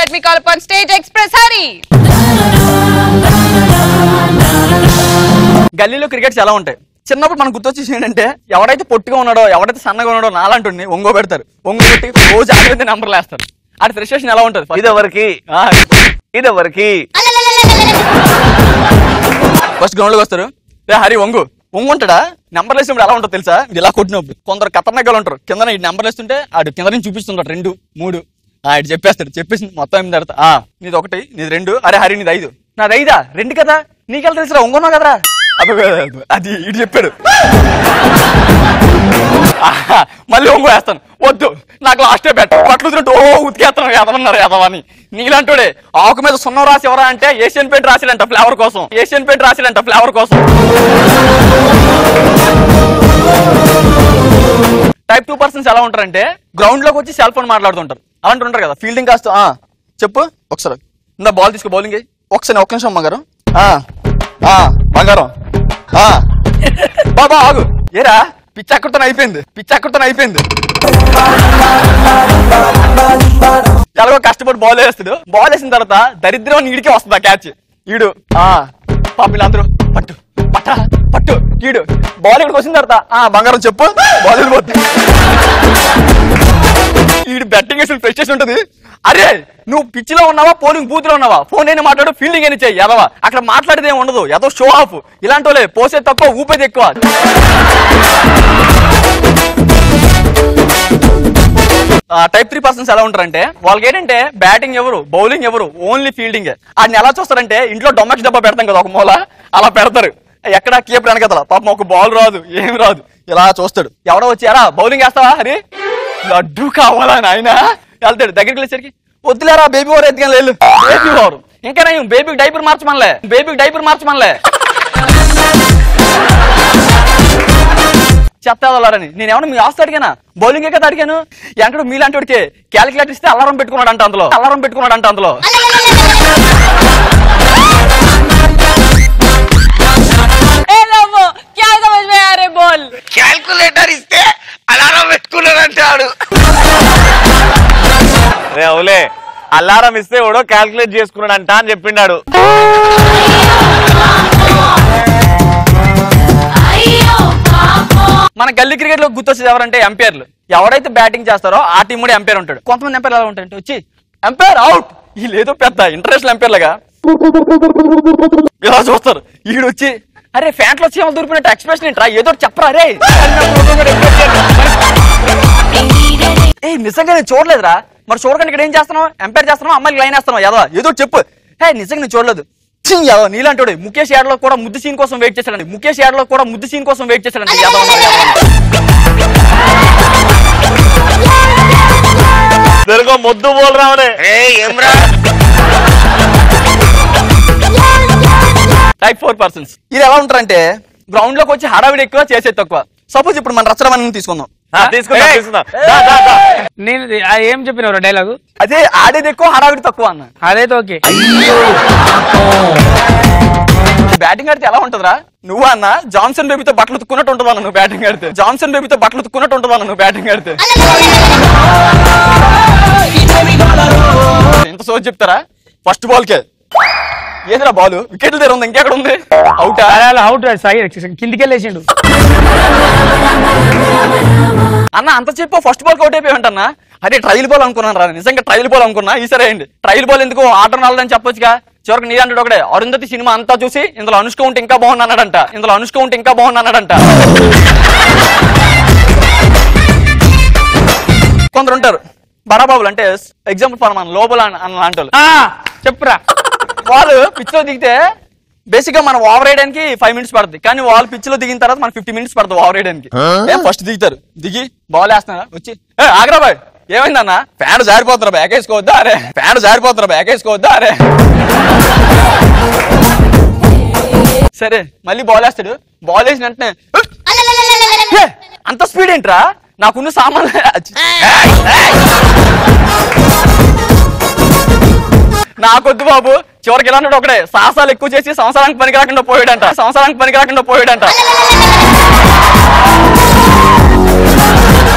let me call upon stage Express Hari. గల్లీలో crickets ఎలా ఉంటాయి చిన్నప్పుడు మనకు గుర్తొచ్చేసి ఏంటంటే ఎవడైతే పొట్టిగా ఉన్నాడో ఎవడైతే సన్నగా ఉన్నాడో నాలంటుంది ఒంగో పెడతారు ఒంగో పెట్టి రోజు ఆడైతే నెంబర్లు వేస్తారు అది ఫ్రెస్ట్రేషన్ ఎలా ఉంటుంది ఇది ఎవరికి ఆ, ఇది ఎవరికి ఫస్ట్ గ్రౌండ్ లోకి వస్తారు రే హరి ఒంగు ఒంగు ఉంటాడా నెంబర్ వేసినప్పుడు ఎలా ఉంటుంది తెలుసా ఇది ఇలా కొట్టినప్పుడు కొందరు ఖతర్నాకాలు ఉంటారు కింద ఈ నెంబర్ వేస్తుంటే ఆడు కింద నుంచి చూపిస్తుంటాడు రెండు మూడు ఆ ఇటు చెప్పేస్తాడు చెప్పేసి మొత్తం ఎనిమిది తర్వాత ఆ నీది ఒకటి నీది రెండు అరే హరి నీది ఐదు నాది ఐదా రెండు కదా నీకెలా తెలుసురా ఒంగున్నావు కదరా అబ్బే, అబ్బే, అది ఇటు చెప్పాడు ఆహా, మళ్ళీ ఒంగు వేస్తాను వద్దు నాకు లాస్టే బెట్ పట్లు తింటూ ఓ ఉతికేస్తాను ఎదమన్నారు ఎదవని నీలాంటోడే ఆకు మీద సున్నం రాసి ఎవరా అంటే ఏషియన్ పెయింట్ రాసిడంట ఫ్లేవర్ కోసం ఏషియన్ పెయింట్ రాసిడంట ఫ్లేవర్ కోసం టైప్ టూ పర్సన్స్ ఎలా ఉంటారంటే గ్రౌండ్ లోకి వచ్చి సెల్ ఫోన్ మాట్లాడుతుంటారు అలాంటి ఉంటారు కదా ఫీల్డింగ్ కాస్త ఆ, చెప్పు ఒకసారి ఇందా బాల్ తీసుకో బౌలింగ్ ఒకసారి ఒక్క నిమిషం బంగారం ఆ, ఆ, బంగారం ఆ. బాబా ఆగు ఏరా పిచ్చి అక్కడితో అయిపోయింది పిచ్చి అక్కడితో అయిపోయింది ఎలాగో కష్టపడి బాల్ వేస్తాడు బాల్ వేసిన తర్వాత దరిద్రం ఈడికే వస్తుంది ఆ క్యాచ్ ఈడు ఆ పాప వీళ్ళందరూ పట్టు పట్ట పట్టు ఈడు బాల్ ఇక్కడికి వచ్చిన తర్వాత ఆ బంగారం చెప్పు బాల్ వెళ్ళిపోతుంది ఈడు బెట్టింగ్ వేసిన ఫ్రెస్టేషన్ ఉంటుంది అరే నువ్వు పిచ్ లో ఉన్నావా పోలింగ్ బూత్ లో ఉన్నావా ఫోన్ అయినా మాట్లాడు ఫీల్డింగ్ అయినా చెయ్యి ఎదవా అక్కడ మాట్లాడేది ఏమి ఉండదు ఏదో షో ఆఫ్ ఇలాంటి వాళ్ళే పోసే తక్కువ ఊపేది ఎక్కువ టైప్ త్రీ పర్సన్స్ ఎలా ఉంటారంటే వాళ్ళకి ఏంటంటే బ్యాటింగ్ ఎవరు బౌలింగ్ ఎవరు ఓన్లీ ఫీల్డింగ్ ఆయన ఎలా చూస్తారంటే ఇంట్లో డొమెక్స్ డబ్బా పెడతాం కదా ఒక మూల అలా పెడతారు ఎక్కడ కీపర్ వెనకదల పాపం ఒక బాల్ రాదు ఏం రాదు ఇలా చూస్తాడు ఎవడో వచ్చి ఎరా బౌలింగ్ వేస్తావా హరి లడ్డు కావాలా నాయన వెళ్తాడు దగ్గరికి వెళ్ళేసరికి వద్దులేరా బేబీ ఓవర్ ఎత్తుగా లేదు బేబీ ఓవర్ ఇంకా నేను బేబీకి డైపర్ మార్చమనలే బేబీకి డైపర్ మార్చమనలే చెప్తాదని నేను ఏమన్నా మీ ఆస్తి అడిగానా బౌలింగ్ కదా అడిగాను ఎక్కడ మీలాంటి వాడికి క్యాలిక్యులేటర్ ఇస్తే అలారం పెట్టుకున్నాడు అంట అందులో అలారం పెట్టుకున్నాడు అంట అందులో ए लोगो क्या समझ में आ रहे बोल క్యాల్కులేటర్ ఇస్తే అలారం పెట్టుకున్నాడంటే ఆడు రే అవులే అలారం ఇస్తే ఎవడో క్యాల్కులేట్ చేసుకున్నాడంట అని చెప్పిండాడు మన గల్లీ క్రికెట్ లో గుర్తొచ్చేది ఎవరంటే ఎంపైర్లు ఎవరైతే బ్యాటింగ్ చేస్తారో ఆ టీం కూడా ఎంపైర్ ఉంటాడు కొంతమంది ఎంపైర్ ఎలా ఉంటాయంటే వచ్చి ఎంపైర్ అవుట్ వీళ్ళేదో పెద్ద ఇంటర్నేషనల్ ఎంపైర్ లాగా ఇలా చూస్తారు ఈడు వచ్చి అరే ఫ్యాంట్ లో చీమలు దూరిపోయినట్టు ఎక్స్ప్రెషన్ ఏంట్రా ఏదో ఒకటి చెప్పరా రే ఏ నిజంగా నేను చూడలేదురా మరి చూడకుండా ఇక్కడ ఏం చేస్తున్నావు ఎంపైర్ చేస్తున్నావు అమ్మాయికి లైన్ వేస్తున్నావు ఏదో ఏదో ఒకటి చెప్పు హే నిజంగా నేను చూడలేదు ఛీ, యాదవ నీలాంటి ముఖేష్ యాడ్ లో కూడా ముద్దు సీన్ కోసం వెయిట్ చేశాడండి ముఖేష్ యాడ్ లో కూడా ముద్దు సీన్ కోసం వెయిట్ చేశాడండి యాదవ్ అన్నారు, యాదవ్ అన్నారు. తెలుగు మొద్దు బోల్ రావనే టైప్ ఫోర్ పర్సన్స్ ఇది ఎలా ఉంటారంటే గ్రౌండ్ లోకి వచ్చి హడావిడి ఎక్కువ చేసేది తక్కువ సపోజ్ ఇప్పుడు మన రచనమని తీసుకుందాం ఆ, తీసుకుందాం ఏయ్, తీసుకుందాం దా, దా, దా. నేను ఆ ఏం చెప్పినవరా డైలాగు అదే ఆడేది ఎక్కువ హడావిడి తక్కువ అన్న అదైతే ఓకే బ్యాటింగ్ ఆడితే ఎలా ఉంటుందిరా నువ్వు అన్న జాన్సన్ బేబీతో బట్టలు తుక్కున్నట్టు ఉంటుంది అన్న నువ్వు బ్యాటింగ్ ఆడితే జాన్సన్ బేబీతో బట్టలు తుక్కున్నట్టు ఉంటుంది అన్న నువ్వు బ్యాటింగ్ ఆడితే ఎంత సోచ్ చెప్తారా ఫస్ట్ బాల్ కే ఏదిరా బాల్ వికెట్ల దగ్గర ఉంది ఇంకెక్కడ ఉంది అవుటా అలా అవుట్ సైడ్ కిందికి వెళ్ళేసిండు అన్న అంత చెప్పు ఫస్ట్ బాల్ అవుట్ అయిపోయి అన్న అదే ట్రయల్ బాల్ అనుకున్నాను రా నిజంగా ట్రయల్ బాల్ అనుకున్నా ఈసారి అయ్యండి ట్రయల్ బాల్ ఎందుకు ఆర్డర్ నాలని చెప్పొచ్చుగా చివరికి నీ అంటే ఒకడే అరుంధతి సినిమా అంతా చూసి ఇందులో అనుష్క ఉంటే ఇంకా బాగుంది అన్నాడంట ఇందులో అనుష్క ఉంటే ఇంకా బాగుంది అన్నాడంట కొందరు ఉంటారు బడాబాబులు అంటే ఎగ్జాంపుల్ ఫర్ మన లోపల అన్న లాంటి వాళ్ళు. ఆ, చెప్పురా వాళ్ళు పిచ్ లో దిగితే బేసిక్ గా మనం ఓవర్ వేయడానికి ఫైవ్ మినిట్స్ పడుతుంది కానీ వాళ్ళు పిచ్ లో దిగిన తర్వాత మనకి ఫిఫ్టీ మినిట్స్ పడుతుంది ఓవర్ వేయడానికి ఏం ఫస్ట్ దిగుతారు దిగి బాల్ వేస్తున్నారా వచ్చి ఏ ఆగ్రా బాయ్ ఏమైందన్న ఫ్యాన్ జారిపోతున్నా బ్యాక్ వేసుకోవద్దా అరే ఫ్యాన్ జారిపోతున్నా బ్యాక్ వేసుకోవద్దా అరే సరే మళ్ళీ బాల్ వేస్తాడు బాల్ వేసిన వెంటనే "ఏ, అంత స్పీడ్ ఏంట్రా నాకున్న సామాన్లు ఏయ్, ఏయ్. నాకొద్దు బాబు చివరికి ఇలా అన్నాడు ఒకడే సాహసాలు ఎక్కువ చేసి సంవత్సరానికి పనికి రాకుండా పోయాడంట సంవత్సరానికి పనికి రాకుండా పోయాడంట